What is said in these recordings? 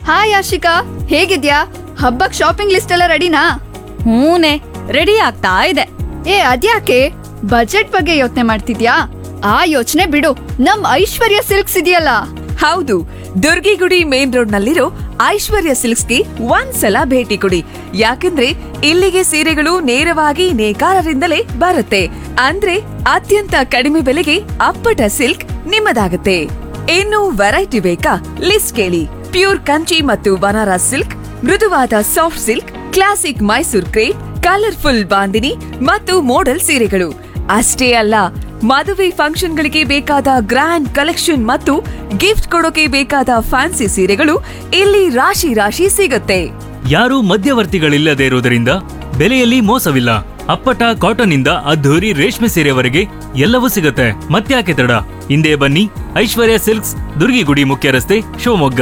hi Ashika ಹೇಗಿದ್ಯಾ ಹಬ್ಬಕ್ shopping list ಎಲ್ಲ ರೆಡಿನಾ ಹೂನೆ ರೆಡಿ ಆಗ್ತಾ ಇದೆ ಏ ಅದ್ಯಾಕೆ ಬಜೆಟ್ ಬಗ್ಗೆ ಯೋಚನೆ ಮಾಡ್ತಿದ್ಯಾ ಆ ಯೋಚನೆ ಬಿಡು ನಮ್ ಐಶ್ವರ್ಯ ಸಿಲ್ಕ್ಸ್ ಇದೆಯಲ್ಲ ಹೌದು ದುರ್ಗಿಗುಡಿ ಮೇನ್ ರೋಡ್ ನಲ್ಲಿರೋ ಐಶ್ವರ್ಯ ಸಿಲ್ಕ್ಸ್ಗೆ ಒಂದ್ಸಲ ಭೇಟಿ ಕೊಡಿ ಯಾಕಂದ್ರೆ ಇಲ್ಲಿಗೆ ಸೀರೆಗಳು ನೇರವಾಗಿ ನೇಕಾರರಿಂದಲೇ ಬರುತ್ತೆ ಅಂದ್ರೆ ಅತ್ಯಂತ ಕಡಿಮೆ ಬೆಲೆಗೆ ಅಪ್ಪಟ ಸಿಲ್ಕ್ ನಿಮ್ಮದಾಗುತ್ತೆ ಇನ್ನು ವೆರೈಟಿ ಬೇಕಾ ಲಿಸ್ಟ್ ಕೇಳಿ ಪ್ಯೂರ್ ಕಂಚಿ ಮತ್ತು ಬನಾರಸ್ ಸಿಲ್ಕ್ ಮೃದುವಾದ soft silk classic Mysore crepe colourful bandhani ಮತ್ತು ಮೋಡಲ್ ಸೀರೆಗಳು ಅಷ್ಟೇ ಅಲ್ಲ ಮದುವೆ ಫಂಕ್ಷನ್ಗಳಿಗೆ ಬೇಕಾದ ಗ್ರ್ಯಾಂಡ್ ಕಲೆಕ್ಷನ್ ಮತ್ತು ಗಿಫ್ಟ್ ಕೊಡೋಕೆ ಬೇಕಾದ ಫ್ಯಾನ್ಸಿ ಸೀರೆಗಳು ಇಲ್ಲಿ ರಾಶಿ ರಾಶಿ ಸಿಗುತ್ತೆ ಯಾರೂ ಮಧ್ಯವರ್ತಿಗಳಿಲ್ಲದೆ ಇರುವುದರಿಂದ ಬೆಲೆಯಲ್ಲಿ ಮೋಸವಿಲ್ಲ ಅಪ್ಪಟ ಕಾಟನ್ ಇಂದ ಅದ್ಧೂರಿ ರೇಷ್ಮೆ ಸೀರೆವರೆಗೆ ಎಲ್ಲವೂ ಸಿಗುತ್ತೆ ಮತ್ತ್ಯಾಕೆ ತಡ ಹಿಂದೆ ಬನ್ನಿ ಐಶ್ವರ್ಯ ಸಿಲ್ಕ್ಸ್ ದುರ್ಗಿಗುಡಿ ಮುಖ್ಯ ರಸ್ತೆ ಶಿವಮೊಗ್ಗ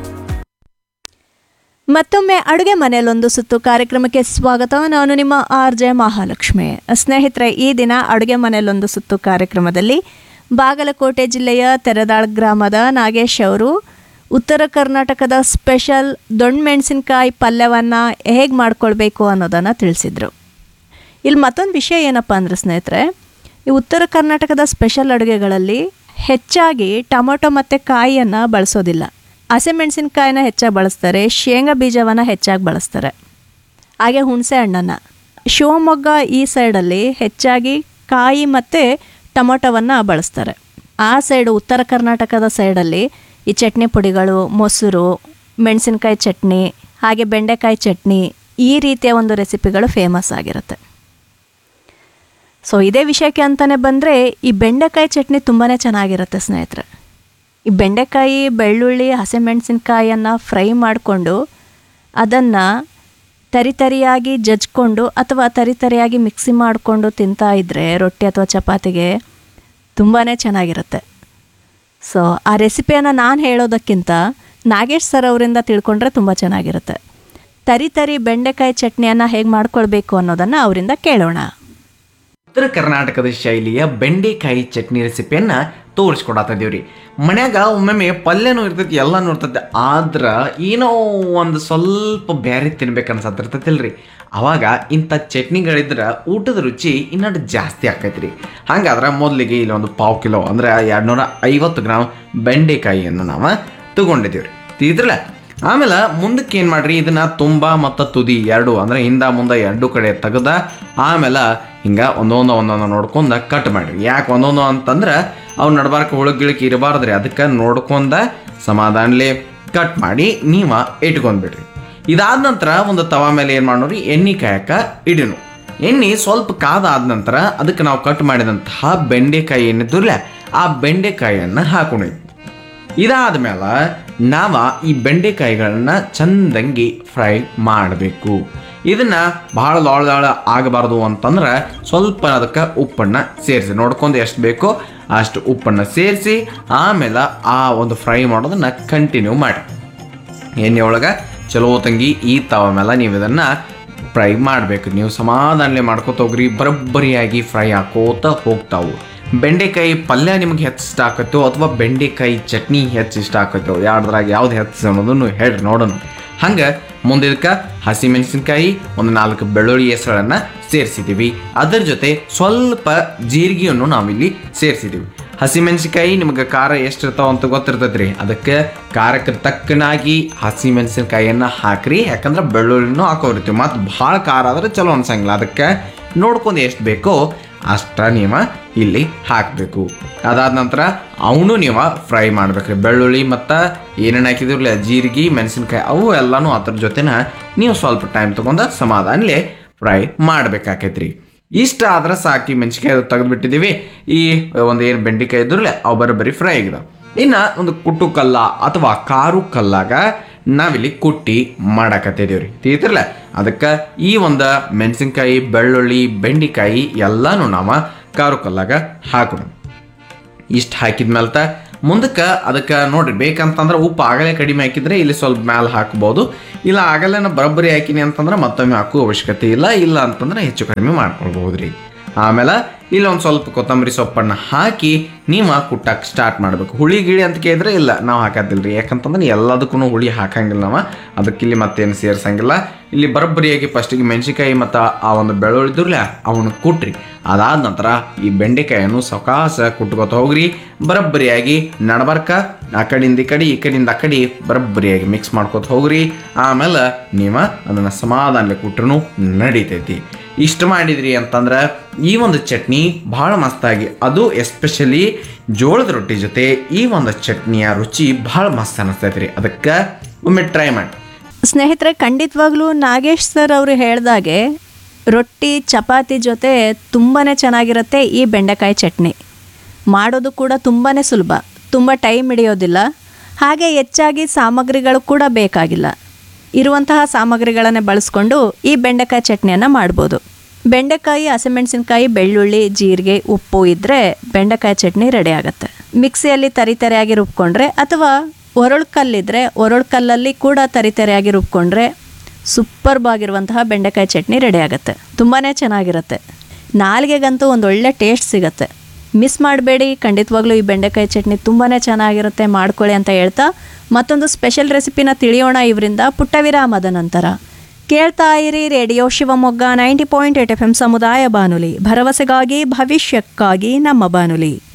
ಮತ್ತೊಮ್ಮೆ ಅಡುಗೆ ಮನೆಯಲ್ಲೊಂದು ಸುತ್ತು ಕಾರ್ಯಕ್ರಮಕ್ಕೆ ಸ್ವಾಗತ ನಾನು ನಿಮ್ಮ ಆರ್ ಜೆ ಮಹಾಲಕ್ಷ್ಮಿ ಸ್ನೇಹಿತರೆ ಈ ದಿನ ಅಡುಗೆ ಮನೆಯಲ್ಲೊಂದು ಸುತ್ತು ಕಾರ್ಯಕ್ರಮದಲ್ಲಿ ಬಾಗಲಕೋಟೆ ಜಿಲ್ಲೆಯ ತೆರೆದಾಳ್ ಗ್ರಾಮದ ನಾಗೇಶ್ ಅವರು ಉತ್ತರ ಕರ್ನಾಟಕದ ಸ್ಪೆಷಲ್ ದೊಣ್ಣೆ ಮೆಣಸಿನ್ಕಾಯಿ ಪಲ್ಯವನ್ನು ಹೇಗೆ ಮಾಡ್ಕೊಳ್ಬೇಕು ಅನ್ನೋದನ್ನು ತಿಳಿಸಿದರು ಇಲ್ಲಿ ಮತ್ತೊಂದು ವಿಷಯ ಏನಪ್ಪ ಅಂದ್ರೆ ಸ್ನೇಹಿತರೆ ಈ ಉತ್ತರ ಕರ್ನಾಟಕದ ಸ್ಪೆಷಲ್ ಅಡುಗೆಗಳಲ್ಲಿ ಹೆಚ್ಚಾಗಿ ಟೊಮೊಟೊ ಮತ್ತು ಕಾಯಿಯನ್ನು ಬಳಸೋದಿಲ್ಲ ಹಸಿಮೆಣಸಿನ್ಕಾಯಿನ ಹೆಚ್ಚಾಗಿ ಬಳಸ್ತಾರೆ ಶೇಂಗಾ ಬೀಜವನ್ನು ಹೆಚ್ಚಾಗಿ ಬಳಸ್ತಾರೆ ಹಾಗೆ ಹುಣಸೆ ಹಣ್ಣನ್ನು ಶಿವಮೊಗ್ಗ ಈ ಸೈಡಲ್ಲಿ ಹೆಚ್ಚಾಗಿ ಕಾಯಿ ಮತ್ತು ಟೊಮೊಟೊವನ್ನು ಬಳಸ್ತಾರೆ ಆ ಸೈಡು ಉತ್ತರ ಕರ್ನಾಟಕದ ಸೈಡಲ್ಲಿ ಈ ಚಟ್ನಿ ಪುಡಿಗಳು ಮೊಸರು ಮೆಣಸಿನ್ಕಾಯಿ ಚಟ್ನಿ ಹಾಗೆ ಬೆಂಡೆಕಾಯಿ ಚಟ್ನಿ ಈ ರೀತಿಯ ಒಂದು ರೆಸಿಪಿಗಳು ಫೇಮಸ್ ಆಗಿರುತ್ತೆ ಸೊ ಇದೇ ವಿಷಯಕ್ಕೆ ಅಂತಲೇ ಬಂದರೆ ಈ ಬೆಂಡೆಕಾಯಿ ಚಟ್ನಿ ತುಂಬಾ ಚೆನ್ನಾಗಿರುತ್ತೆ ಸ್ನೇಹಿತರೆ ಈ ಬೆಂಡೆಕಾಯಿ ಬೆಳ್ಳುಳ್ಳಿ ಹಸಿಮೆಣಸಿನ್ಕಾಯನ್ನು ಫ್ರೈ ಮಾಡಿಕೊಂಡು ಅದನ್ನು ತರಿತರಿಯಾಗಿ ಜಜ್ಕೊಂಡು ಅಥವಾ ತರಿತರಿಯಾಗಿ ಮಿಕ್ಸಿ ಮಾಡಿಕೊಂಡು ತಿಂತಾ ಇದ್ದರೆ ರೊಟ್ಟಿ ಅಥವಾ ಚಪಾತಿಗೆ ತುಂಬಾ ಚೆನ್ನಾಗಿರುತ್ತೆ ಸೊ ಆ ರೆಸಿಪಿಯನ್ನು ನಾನು ಹೇಳೋದಕ್ಕಿಂತ ನಾಗೇಶ್ ಸರ್ ಅವರಿಂದ ತಿಳ್ಕೊಂಡ್ರೆ ತುಂಬ ಚೆನ್ನಾಗಿರುತ್ತೆ ತರಿ ತರಿ ಬೆಂಡೆಕಾಯಿ ಚಟ್ನಿಯನ್ನು ಹೇಗೆ ಮಾಡ್ಕೊಳ್ಬೇಕು ಅನ್ನೋದನ್ನು ಅವರಿಂದ ಕೇಳೋಣ ಉತ್ತರ ಕರ್ನಾಟಕದ ಶೈಲಿಯ ಬೆಂಡೆಕಾಯಿ ಚಟ್ನಿ ರೆಸಿಪಿಯನ್ನ ತೋರಿಸ್ಕೊಡತ್ತಿದ್ದೀವ್ರಿ ಮನ್ಯಾಗ ಒಮ್ಮೊಮ್ಮೆ ಪಲ್ಯನೂ ಇರ್ತೈತಿ ಎಲ್ಲನೂ ಇರ್ತೈತಿ ಆದ್ರೆ ಏನೋ ಒಂದು ಸ್ವಲ್ಪ ಬೇರೆ ತಿನ್ಬೇಕು ಅನ್ಸತ್ತಿರ್ತೈತಿಲ್ರಿ ಅವಾಗ ಇಂಥ ಚಟ್ನಿಗಳಿದ್ರೆ ಊಟದ ರುಚಿ ಇನ್ನಷ್ಟು ಜಾಸ್ತಿ ಆಕೈತ್ರಿ ಹಂಗಾದ್ರೆ ಮೊದಲಿಗೆ ಇಲ್ಲಿ ಒಂದು ಪಾವು ಕಿಲೋ ಅಂದ್ರೆ ಎರಡುನೂರ ಐವತ್ತು ಗ್ರಾಮ್ ಬೆಂಡೆಕಾಯಿಯನ್ನು ನಾವು ತಗೊಂಡಿದ್ದೀವ್ರಿ ತಿಳಿದ್ರಲ್ಲ ಆಮೇಲೆ ಮುಂದಕ್ಕೆ ಏನು ಮಾಡ್ರಿ ಇದನ್ನ ತುಂಬ ಮತ್ತು ತುದಿ ಎರಡು ಅಂದ್ರೆ ಹಿಂದ ಮುಂದೆ ಎರಡು ಕಡೆ ತೆಗೆದ ಆಮೇಲೆ ಹಿಂಗೆ ಒಂದೊಂದು ಒಂದೊಂದು ನೋಡ್ಕೊಂಡ ಕಟ್ ಮಾಡ್ರಿ ಯಾಕೆ ಒಂದೊಂದು ಅಂತಂದ್ರೆ ಅವು ನಡ್ಬಾರ್ಕ ಹುಳಗ್ ಗಿಳಕ್ ಇರಬಾರ್ದ್ರಿ ಅದಕ್ಕೆ ನೋಡ್ಕೊಂಡ ಸಮಾಧಾನಲೆ ಕಟ್ ಮಾಡಿ ನೀವು ಇಟ್ಕೊಂಡ್ಬಿಡ್ರಿ ಇದಾದ ನಂತರ ಒಂದು ತವಾ ಮೇಲೆ ಏನು ಮಾಡೋರಿ ಎಣ್ಣೆ ಕಾಯಕ ಇಡಿನು ಎಣ್ಣೆ ಸ್ವಲ್ಪ ಕಾದಾದ ನಂತರ ಅದಕ್ಕೆ ನಾವು ಕಟ್ ಮಾಡಿದಂತಹ ಬೆಂಡೆಕಾಯಿ ಏನಿದ್ರಲ್ಲ ಆ ಬೆಂಡೆಕಾಯಿಯನ್ನು ಹಾಕೊಂಡಿದ್ವಿ ಇದಾದ ಮೇಲೆ ನಾವು ಈ ಬೆಂಡೆಕಾಯಿಗಳನ್ನ ಚಂದಂಗಿ ಫ್ರೈ ಮಾಡಬೇಕು ಇದನ್ನ ಬಹಳ ಲಾಳ ಲಾಳ ಆಗಬಾರ್ದು ಅಂತಂದ್ರೆ ಸ್ವಲ್ಪ ಅದಕ್ಕೆ ಉಪ್ಪನ್ನು ಸೇರಿಸಿ ನೋಡ್ಕೊಂಡು ಎಷ್ಟು ಬೇಕೋ ಅಷ್ಟು ಉಪ್ಪನ್ನು ಸೇರಿಸಿ ಆಮೇಲೆ ಆ ಒಂದು ಫ್ರೈ ಮಾಡೋದನ್ನ ಕಂಟಿನ್ಯೂ ಮಾಡಿ ಎಣ್ಣೆ ಒಳಗೆ ಚಲೋ ತಂಗಿ ಈ ತವ ಮೇಲೆ ನೀವು ಇದನ್ನು ಫ್ರೈ ಮಾಡಬೇಕು ನೀವು ಸಮಾಧಾನಲೆ ಮಾಡ್ಕೋತ ಹೋಗ್ರಿ ಬರೋಬ್ಬರಿಯಾಗಿ ಫ್ರೈ ಹಾಕೋತ ಹೋಗ್ತಾವು ಬೆಂಡೆಕಾಯಿ ಪಲ್ಯ ನಿಮ್ಗೆ ಹೆಚ್ಚು ಇಷ್ಟ ಆಕತ್ತೋ ಅಥವಾ ಬೆಂಡೆಕಾಯಿ ಚಟ್ನಿ ಹೆಚ್ಚು ಇಷ್ಟ ಆಕತ್ತೋ ಯಾವ್ದ್ರಾಗ ಯಾವ್ದು ಹೆಚ್ಚು ಅನ್ನೋದನ್ನು ಹೇಳ್ರಿ ನೋಡೋಣ ಹಂಗೆ ಮುಂದೆ ಇದಕ್ಕೆ ಹಸಿಮೆಣಸಿನ್ಕಾಯಿ ಒಂದು ನಾಲ್ಕು ಬೆಳ್ಳುಳ್ಳಿ ಹೆಸರನ್ನು ಸೇರಿಸಿದ್ದೀವಿ ಅದರ ಜೊತೆ ಸ್ವಲ್ಪ ಜೀರಿಗೆಯನ್ನು ನಾವಿಲ್ಲಿ ಸೇರಿಸಿದ್ದೀವಿ ಹಸಿಮೆಣಸಿನ್ಕಾಯಿ ನಿಮ್ಗೆ ಖಾರ ಎಷ್ಟು ಇರ್ತಾವ ಅಂತ ಗೊತ್ತಿರ್ತೈತ್ರಿ ಅದಕ್ಕೆ ಖಾರಕ್ಕೆ ತಕ್ಕನಾಗಿ ಹಸಿಮೆಣಸಿನ್ಕಾಯಿಯನ್ನು ಹಾಕ್ರಿ ಯಾಕಂದ್ರೆ ಬೆಳ್ಳುಳ್ಳಿನೂ ಹಾಕೋರಿರ್ತೀವಿ ಮತ್ತು ಭಾಳ ಖಾರ ಆದ್ರೆ ಚಲೋ ಅನ್ಸಂಗಿಲ್ಲ ಅದಕ್ಕೆ ನೋಡ್ಕೊಂಡು ಎಷ್ಟು ಬೇಕೋ ಅಷ್ಟ ನೀವು ಇಲ್ಲಿ ಹಾಕಬೇಕು ಅದಾದ ನಂತರ ಅವನು ನೀವು ಫ್ರೈ ಮಾಡ್ಬೇಕ್ರಿ ಬೆಳ್ಳುಳ್ಳಿ ಮತ್ತು ಏನೇನು ಹಾಕಿದಿರಲ್ಲ ಜೀರಿಗೆ ಮೆಣಸಿನ್ಕಾಯಿ ಅವು ಎಲ್ಲನೂ ಅದ್ರ ಜೊತೆನ ನೀವು ಸ್ವಲ್ಪ ಟೈಮ್ ತೊಗೊಂಡು ಸಮಾಧಾನಲೆ ಫ್ರೈ ಮಾಡ್ಬೇಕಾಕೈತ್ರಿ ಇಷ್ಟ ಆದ್ರೆ ಸಾಕಿ ಮೆಣಸಿನ್ಕಾಯಿ ತೆಗೆದುಬಿಟ್ಟಿದ್ದೀವಿ ಈ ಒಂದು ಏನು ಬೆಂಡೆಕಾಯಿ ಇದ್ರಲ್ಲ ಅವು ಬರೋಬ್ಬರಿ ಫ್ರೈ ಆಗಿದಾವೆ ಇನ್ನು ಒಂದು ಕುಟ್ಟು ಕಲ್ಲ ಅಥವಾ ಕಾರು ಕಲ್ಲಾಗ ನಾವಿಲ್ಲಿ ಕುಟ್ಟಿ ಮಾಡಕತ್ತಿದ್ದೀವ್ರಿ ತಿಳಿತಿರಲ್ಲ ಅದಕ್ಕೆ ಈ ಒಂದು ಮೆಣಸಿನ್ಕಾಯಿ ಬೆಳ್ಳುಳ್ಳಿ ಬೆಂಡೆಕಾಯಿ ಎಲ್ಲನೂ ನಾವು ಕಾರು ಕಲ್ಲಾಗ ಹಾಕೋಣ ಇಷ್ಟು ಹಾಕಿದ್ಮೇಲೆ ತ ಮುಂದಕ್ಕೆ ಅದಕ್ಕೆ ನೋಡ್ರಿ ಬೇಕಂತಂದ್ರೆ ಉಪ್ಪು ಆಗಲೇ ಕಡಿಮೆ ಹಾಕಿದ್ರೆ ಇಲ್ಲಿ ಸ್ವಲ್ಪ ಮ್ಯಾಲೆ ಹಾಕ್ಬೋದು ಇಲ್ಲ ಆಗಲೇ ನಾ ಬರೋಬ್ಬರಿ ಹಾಕಿನಿ ಅಂತಂದ್ರೆ ಮತ್ತೊಮ್ಮೆ ಹಾಕೋ ಅವಶ್ಯಕತೆ ಇಲ್ಲ ಇಲ್ಲ ಅಂತಂದ್ರೆ ಹೆಚ್ಚು ಕಡಿಮೆ ಮಾಡ್ಕೊಳ್ಬಹುದು ರೀ ಆಮೇಲೆ ಇಲ್ಲ ಒಂದು ಸ್ವಲ್ಪ ಕೊತ್ತಂಬರಿ ಸೊಪ್ಪನ್ನು ಹಾಕಿ ನೀವು ಕುಟ್ಟಕ್ಕೆ ಸ್ಟಾರ್ಟ್ ಮಾಡಬೇಕು ಹುಳಿ ಗಿಳಿ ಅಂತ ಕೇಳಿದ್ರೆ ಇಲ್ಲ ನಾವು ಹಾಕೋದಿಲ್ಲ ರೀ ಯಾಕಂತಂದ್ರೆ ಎಲ್ಲದಕ್ಕೂ ಹುಳಿ ಹಾಕಂಗಿಲ್ಲ ನಾವು ಅದಕ್ಕೆ ಇಲ್ಲಿ ಮತ್ತೇನು ಸೇರ್ಸಂಗಿಲ್ಲ ಇಲ್ಲಿ ಬರೋಬ್ಬರಿಯಾಗಿ ಫಸ್ಟಿಗೆ ಮೆಣಸಿಕಾಯಿ ಮತ್ತು ಆ ಒಂದು ಬೆಳ್ಳುಳ್ಳಿ ಇದ್ರಲ್ಲ ಅವನ್ನ ಕುಟ್ರಿ ಅದಾದ ನಂತರ ಈ ಬೆಂಡೆಕಾಯನ್ನು ಸವಕಾಸ ಕುಟ್ಕೋತ ಹೋಗ್ರಿ ಬರೋಬ್ಬರಿಯಾಗಿ ನಡಬರ್ಕ ಆ ಕಡೆಯಿಂದ ಈ ಕಡೆ ಈ ಕಡೆಯಿಂದ ಆ ಕಡೆ ಬರೋಬ್ಬರಿಯಾಗಿ ಮಿಕ್ಸ್ ಮಾಡ್ಕೋತ ಹೋಗ್ರಿ ಆಮೇಲೆ ನೀವು ಅದನ್ನು ಸಮಾಧಾನಲೆ ಕುಟ್ರೂ ನಡೀತೈತಿ ಇಷ್ಟು ಮಾಡಿದ್ರಿ ಅಂತಂದ್ರೆ ಈ ಒಂದು ಚಟ್ನಿ ಭಾಳ ಮಸ್ತಾಗಿ ಅದು ಎಸ್ಪೆಷಲಿ ಜೋಳದ ರೊಟ್ಟಿ ಜೊತೆ ಈ ಒಂದು ಚಟ್ನಿಯ ರುಚಿ ಭಾಳ ಮಸ್ತ್ ಅನಿಸ್ತೈತಿ ರೀ ಅದಕ್ಕೆ ಒಮ್ಮೆ ಟ್ರೈ ಮಾಡಿ ಸ್ನೇಹಿತರೆ ಖಂಡಿತವಾಗ್ಲೂ ನಾಗೇಶ್ ಸರ್ ಅವರು ಹೇಳ್ದಾಗೆ ರೊಟ್ಟಿ ಚಪಾತಿ ಜೊತೆ ತುಂಬಾ ಚೆನ್ನಾಗಿರುತ್ತೆ ಈ ಬೆಂಡೆಕಾಯಿ ಚಟ್ನಿ ಮಾಡೋದು ಕೂಡ ತುಂಬಾ ಸುಲಭ ತುಂಬ ಟೈಮ್ ಹಿಡಿಯೋದಿಲ್ಲ ಹಾಗೆ ಹೆಚ್ಚಾಗಿ ಸಾಮಗ್ರಿಗಳು ಕೂಡ ಬೇಕಾಗಿಲ್ಲ ಇರುವಂತಹ ಸಾಮಗ್ರಿಗಳನ್ನೇ ಬಳಸ್ಕೊಂಡು ಈ ಬೆಂಡೆಕಾಯಿ ಚಟ್ನಿಯನ್ನು ಮಾಡ್ಬೋದು ಬೆಂಡೆಕಾಯಿ ಹಸಿಮೆಣಸಿನ್ಕಾಯಿ ಬೆಳ್ಳುಳ್ಳಿ ಜೀರಿಗೆ ಉಪ್ಪು ಇದ್ದರೆ ಬೆಂಡೆಕಾಯಿ ಚಟ್ನಿ ರೆಡಿ ಆಗುತ್ತೆ ಮಿಕ್ಸಿಯಲ್ಲಿ ತರಿತರಿಯಾಗಿ ರುಬ್ಕೊಂಡ್ರೆ ಅಥವಾ ಒರಳು ಕಲ್ಲಿದ್ರೆ ಒರಳು ಕಲ್ಲಲ್ಲಿ ಕೂಡ ತರಿತರಿಯಾಗಿ ರುಬ್ಕೊಂಡ್ರೆ ಸೂಪರ್ಬ್ ಆಗಿರುವಂತಹ ಬೆಂಡೆಕಾಯಿ ಚಟ್ನಿ ರೆಡಿ ಆಗುತ್ತೆ ತುಂಬಾ ಚೆನ್ನಾಗಿರುತ್ತೆ ನಾಲಿಗೆಗಂತೂ ಒಂದು ಒಳ್ಳೆ ಟೇಸ್ಟ್ ಸಿಗುತ್ತೆ ಮಿಸ್ ಮಾಡಬೇಡಿ ಖಂಡಿತವಾಗ್ಲೂ ಈ ಬೆಂಡೆಕಾಯಿ ಚಟ್ನಿ ತುಂಬಾ ಚೆನ್ನಾಗಿರುತ್ತೆ ಮಾಡ್ಕೊಳ್ಳಿ ಅಂತ ಹೇಳ್ತಾ ಮತ್ತೊಂದು ಸ್ಪೆಷಲ್ ರೆಸಿಪಿನ ತಿಳಿಯೋಣ ಇವರಿಂದ ಪುಟ್ಟ ವಿರಾಮದ ನಂತರ ಕೇಳ್ತಾ ಇರಿ radio Shivamogga ninety point eight F M ಸಮುದಾಯ ಬಾನುಲಿ ಭರವಸೆಗಾಗಿ ಭವಿಷ್ಯಕ್ಕಾಗಿ ನಮ್ಮ ಬಾನುಲಿ